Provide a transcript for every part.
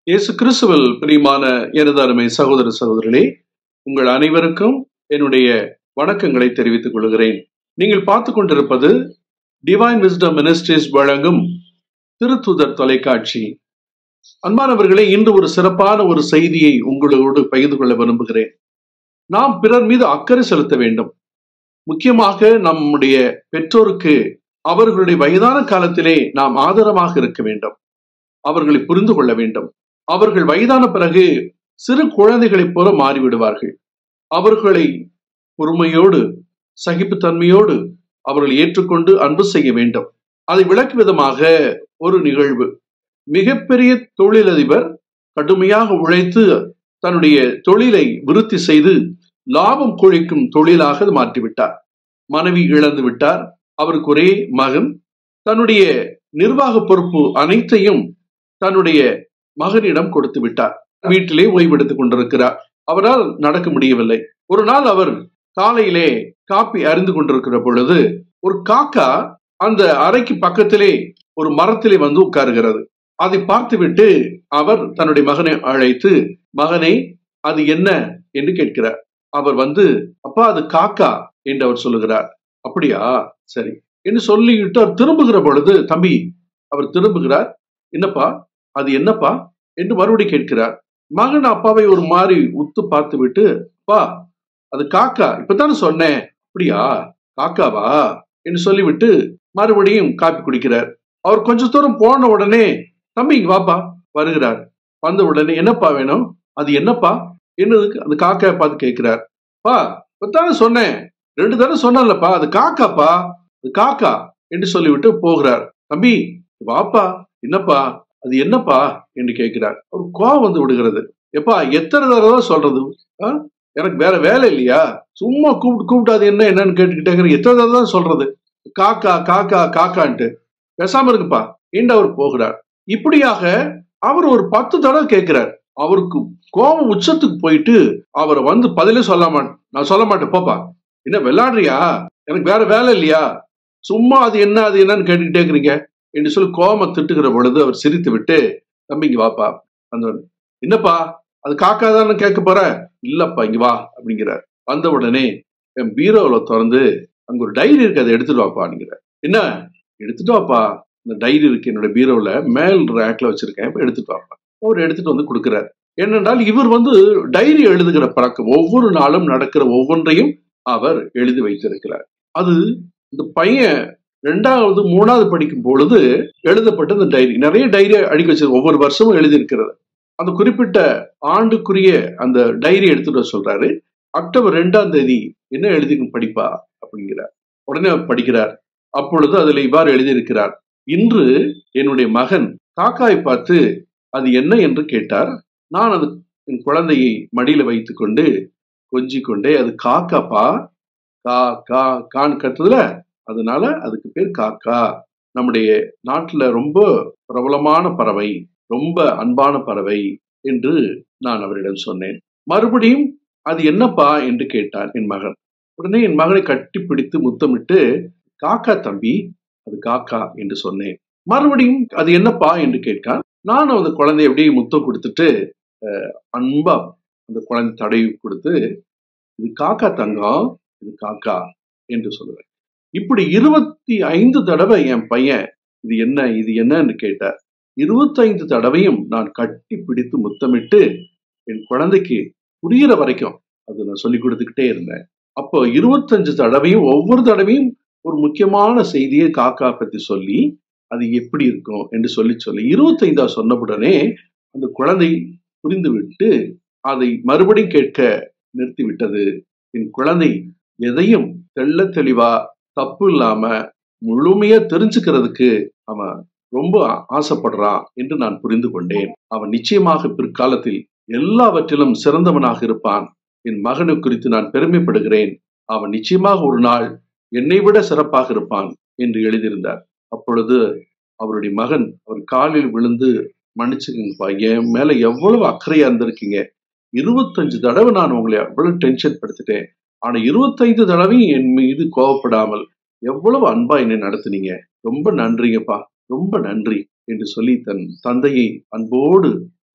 இயேசு கிறிஸ்துவில் பிரியமான எனது அருமை சகோதர சகோதரர்களே உங்கள் அனைவருக்கும் என்னுடைய வணக்கங்களை தெரிவித்துக் கொள்கிறேன் நீங்கள் பார்த்து கொண்டிருப்பது டிவைன் விஸ்டம் மினிஸ்ட்ரிஸ் வழங்கும் திருத்துதர் தொலைக்காட்சி அன்பானவர்களே இன்று ஒரு சிறப்பான ஒரு செய்தியை உங்களோடு பகிர்ந்து கொள்ள விரும்புகிறேன் நாம் பிறர் மீது அக்கறை செலுத்த வேண்டும் முக்கியமாக நம்முடைய பெற்றோருக்கு அவர்களுடைய வயதான காலத்திலே நாம் ஆதரவாக இருக்க வேண்டும் அவர்களை புரிந்து கொள்ள வேண்டும் அவர்கள் வயதான பிறகு சிறு குழந்தைகளைப் போல மாறிவிடுவார்கள் அவர்களை பொறுமையோடு சகிப்புத்தன்மையோடு அவர்கள் ஏற்றுக்கொண்டு அன்பு செய்ய வேண்டும் அதை விளக்கும் விதமாக ஒரு நிகழ்வு மிகப்பெரிய தொழிலதிபர் கடுமையாக உழைத்து தன்னுடைய தொழிலை விருத்தி செய்து லாபம் கொழிக்கும் தொழிலாக மாற்றிவிட்டார் மனைவி இழந்து விட்டார் அவருக்கு ஒரே மகன் தன்னுடைய நிர்வாக பொறுப்பு அனைத்தையும் தன்னுடைய மகனிடம் கொடுத்து விட்டார் வீட்டிலே ஓய்வெடுத்துக் கொண்டிருக்கிறார் அவரால் நடக்க முடியவில்லை ஒரு நாள் அவர் காலையிலே காப்பி அறிந்து கொண்டிருக்கிற பொழுது ஒரு காக்கா அந்த அறைக்கு பக்கத்திலே ஒரு மரத்திலே வந்து உட்காருகிறது அதை பார்த்துவிட்டு அவர் தன்னுடைய மகனை அழைத்து மகனே அது என்ன என்று கேட்கிறார் அவர் வந்து அப்பா அது காக்கா என்று அவர் சொல்லுகிறார் அப்படியா சரி என்று சொல்லிவிட்டு அவர் திரும்புகிற பொழுது தம்பி அவர் திரும்புகிறார் என்னப்பா அது என்னப்பா என்று மறுபடி கேட்கிறார் மகன் அப்பாவை ஒரு மாதிரி உத்து பார்த்து விட்டு அப்பா அது காக்கா இப்பதானே சொன்னேன் அப்படியா காக்காவா என்று சொல்லிவிட்டு மறுபடியும் காப்பி குடிக்கிறார் அவர் கொஞ்ச தூரம் போன உடனே தம்பி இங்க வாப்பா வருகிறார் வந்த உடனே என்னப்பா வேணும் அது என்னப்பா என்னதுக்கு அந்த காக்காயை பார்த்து கேட்கிறார் பா இப்பதானே சொன்னேன் ரெண்டு தடவை சொன்னேன்லப்பா அது காக்காப்பா அது காக்கா என்று சொல்லிவிட்டு போகிறார் தம்பி வாப்பா என்னப்பா அது என்னப்பா என்று கேட்கிறார் ஒரு கோவம் வந்து விடுகிறது எப்பா எத்தனை தடவை சொல்றது ஆ? எனக்கு வேற வேலை இல்லையா சும்மா கூப்பிட்டு கூப்பிட்டு அது என்ன என்னன்னு கேட்டுக்கிட்டே இருக்கிற எத்தனை தடவை தான் சொல்றது காக்கா காக்கா காக்கான்ட்டு பேசாம இருக்குப்பா என்று அவர் போகிறார் இப்படியாக அவர் ஒரு பத்து தடவை கேட்கிறார் அவருக்கு கோபம் உச்சத்துக்கு போயிட்டு அவரை வந்து பதிலே சொல்ல மாட்டேன் நான் சொல்ல மாட்டேன் போப்பா என்ன விளையாடுறியா எனக்கு வேற வேலை இல்லையா சும்மா அது என்ன அது என்னன்னு கேட்டுக்கிட்டே இருக்கிறீங்க என்று சொல்லி கோபம் திட்டுகிற பொழுது அவர் சிரித்து விட்டு தம்பிங்க வாப்பா அந்த என்னப்பா அது காக்கா தானே கேட்க போற இல்லப்பா இங்க வா அப்படிங்கிறார் வந்த உடனே என் பீரோல திறந்து அங்க ஒரு டைரி இருக்கு அதை எடுத்துட்டு வாப்பாங்கிறார் என்ன எடுத்துட்டு வாப்பா இந்த டைரி இருக்கு என்னோட பீரோல மேல் ரேக்ல வச்சிருக்கேன் இப்ப எடுத்துட்டு வாப்பா அவர் எடுத்துட்டு வந்து கொடுக்கிறார் என்னென்றால் இவர் வந்து டைரி எழுதுகிற பழக்கம் ஒவ்வொரு நாளும் நடக்கிற ஒவ்வொன்றையும் அவர் எழுதி வைத்திருக்கிறார் அது இந்த பையன் ரெண்டாவது மூணாவது படிக்கும் பொழுது எழுதப்பட்ட இந்த டைரி நிறைய டைரி அடிக்க வச்சிருக்கு ஒவ்வொரு வருஷமும் எழுதியிருக்கிறது அந்த குறிப்பிட்ட ஆண்டுக்குரிய அந்த டைரி எடுத்துட்டு வர சொல்றாரு அக்டோபர் ரெண்டாம் தேதி என்ன எழுதி படிப்பா அப்படிங்கிறார் உடனே அவர் படிக்கிறார் அப்பொழுது அதுல இவ்வாறு எழுதியிருக்கிறார் இன்று என்னுடைய மகன் காக்காய் பார்த்து அது என்ன என்று கேட்டார் நான் அது என் குழந்தையை மடியில வைத்துக்கொண்டு கொஞ்சி கொண்டே அது காக்காப்பா கா கா கான்னு கத்துதுல அதனால அதுக்கு பேர் காக்கா நம்முடைய நாட்டுல ரொம்ப பிரபலமான பறவை ரொம்ப அன்பான பறவை என்று நான் அவரிடம் சொன்னேன் மறுபடியும் அது என்னப்பா என்று கேட்டார் என் மகன் உடனே என் மகனை கட்டி பிடித்து முத்தமிட்டு காக்கா தம்பி அது காக்கா என்று சொன்னேன் மறுபடியும் அது என்னப்பா என்று கேட்கான் நானும் அந்த குழந்தைய அப்படியே முத்தம் கொடுத்துட்டு அஹ், அன்பா அந்த குழந்தை தடவி கொடுத்து இது காக்கா தங்கம் இது காக்கா என்று சொல்லுவேன் இப்படி இருபத்தி ஐந்து தடவை என் பையன் இது என்ன இது என்னன்னு கேட்டார் இருபத்தைந்து தடவையும் நான் கட்டி பிடித்து முத்தமிட்டு என் குழந்தைக்கு புரியிற வரைக்கும் அது நான் சொல்லி கொடுத்துக்கிட்டே இருந்தேன் அப்போ இருபத்தஞ்சு தடவையும் ஒவ்வொரு தடவையும் ஒரு முக்கியமான செய்தியை காக்கா பத்தி சொல்லி அது எப்படி இருக்கும் என்று சொல்லி சொல்லி இருபத்தைந்தாவது சொன்னவுடனே அந்த குழந்தை புரிந்து விட்டு அதை மறுபடியும் கேட்க நிறுத்தி விட்டது என் குழந்தை எதையும் தெள்ள தெளிவா தப்பு இல்லாம முழுமையா தெரிஞ்சுக்கிறதுக்கு அவன் ரொம்ப ஆசைப்படுறான் என்று நான் புரிந்து கொண்டேன் அவன் நிச்சயமாக பிற்காலத்தில் எல்லாவற்றிலும் சிறந்தவனாக இருப்பான் என் மகனை குறித்து நான் பெருமைப்படுகிறேன் அவன் நிச்சயமாக ஒரு நாள் என்னை விட சிறப்பாக இருப்பான் என்று எழுதியிருந்தார் அப்பொழுது அவருடைய மகன் அவர் காலில் விழுந்து மன்னிச்சுக்கங்கப்பா என் மேல எவ்வளவு அக்கறையா இருந்திருக்கீங்க இருபத்தஞ்சு தடவை நான் உங்களை அவ்வளவு டென்ஷன் படுத்திட்டேன் ஆனா இருபத்தைந்து தடவையும் என் மீது கோவப்படாமல் எவ்வளவு அன்பா என்னை நடத்துனீங்க ரொம்ப நன்றிங்கப்பா ரொம்ப நன்றி என்று சொல்லி தன் தந்தையை அன்போடு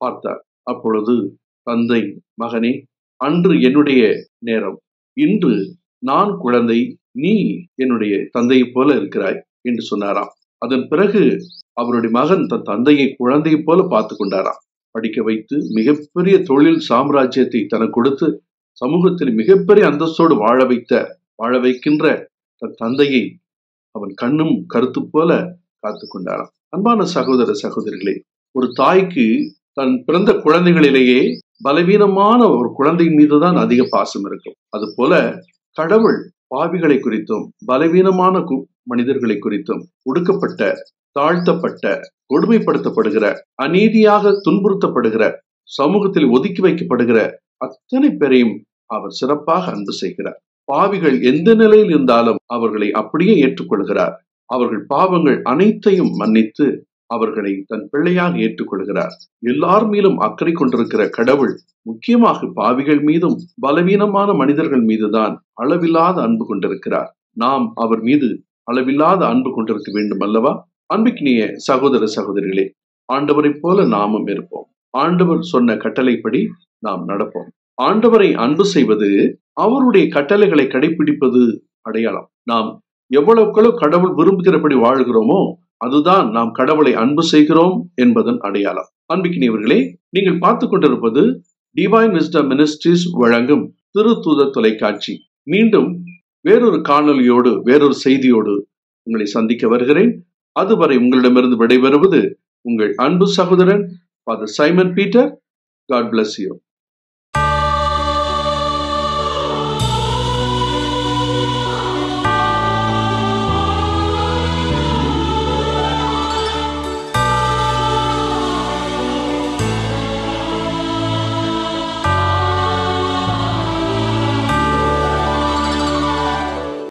பார்த்தார் அப்பொழுது தந்தை மகனே அன்று என்னுடைய நேரம் இன்று நான் குழந்தை நீ என்னுடைய தந்தையைப் போல இருக்கிறாய் என்று சொன்னாராம் அதன் பிறகு அவருடைய மகன் தன் தந்தையை குழந்தையைப் போல பார்த்து கொண்டாராம் படிக்க வைத்து மிகப்பெரிய தொழில் சாம்ராஜ்யத்தை தனக்கு கொடுத்து சமூகத்தில் மிகப்பெரிய அந்தஸ்தோடு வாழ வைத்த வாழ வைக்கின்ற தன் தந்தையை அவன் கண்ணும் கருத்து போல காத்து கொண்டாராம் அன்பான சகோதர சகோதரிகளே ஒரு தாய்க்கு தன் பிறந்த குழந்தைகளிலேயே பலவீனமான ஒரு குழந்தையின் மீதுதான் அதிக பாசம் இருக்கும் அது போல கடவுள் பாவிகளை குறித்தும் பலவீனமான கு- மனிதர்களை குறித்தும் ஒடுக்கப்பட்ட தாழ்த்தப்பட்ட கொடுமைப்படுத்தப்படுகிற அநீதியாக துன்புறுத்தப்படுகிற சமூகத்தில் ஒதுக்கி வைக்கப்படுகிற அத்தனை பேரையும் அவர் சிறப்பாக அன்பு செய்கிறார் பாவிகள் எந்த நிலையில் இருந்தாலும் அவர்களை அப்படியே ஏற்றுக்கொள்கிறார் அவர்கள் பாவங்கள் அனைத்தையும் மன்னித்து அவர்களை தன் பிள்ளையாக ஏற்றுக்கொள்கிறார் எல்லார் மீதும் அக்கறை கொண்டிருக்கிற கடவுள் முக்கியமாக பாவிகள் மீதும் பலவீனமான மனிதர்கள் மீதுதான் அளவில்லாத அன்பு கொண்டிருக்கிறார் நாம் அவர் மீது அளவில்லாத அன்பு கொண்டிருக்க வேண்டும் அல்லவா அன்புக்கினிய சகோதர சகோதரிகளே ஆண்டவரைப் போல நாமும் இருப்போம் ஆண்டவர் சொன்ன கட்டளைப்படி நாம் நடப்போம் ஆண்டவரை அன்பு செய்வது அவருடைய கட்டளைகளை கடைபிடிப்பது அடையாளம் நாம் எவ்வளவுக்களவு கடவுள் விரும்புகிறபடி வாழ்கிறோமோ அதுதான் நாம் கடவுளை அன்பு செய்கிறோம் என்பதன் அடையாளம் அன்பிக்கினியவர்களே நீங்கள் பார்த்து கொண்டிருப்பது டிவைன் விஸ்டம் மினிஸ்ட்ரிஸ் வழங்கும் திருத்தூத தொலைக்காட்சி மீண்டும் வேறொரு காணொளியோடு வேறொரு செய்தியோடு உங்களை சந்திக்க வருகிறேன் அதுவரை உங்களிடமிருந்து விடைபெறுவது உங்கள் அன்பு சகோதரன் father Simon Peter God bless you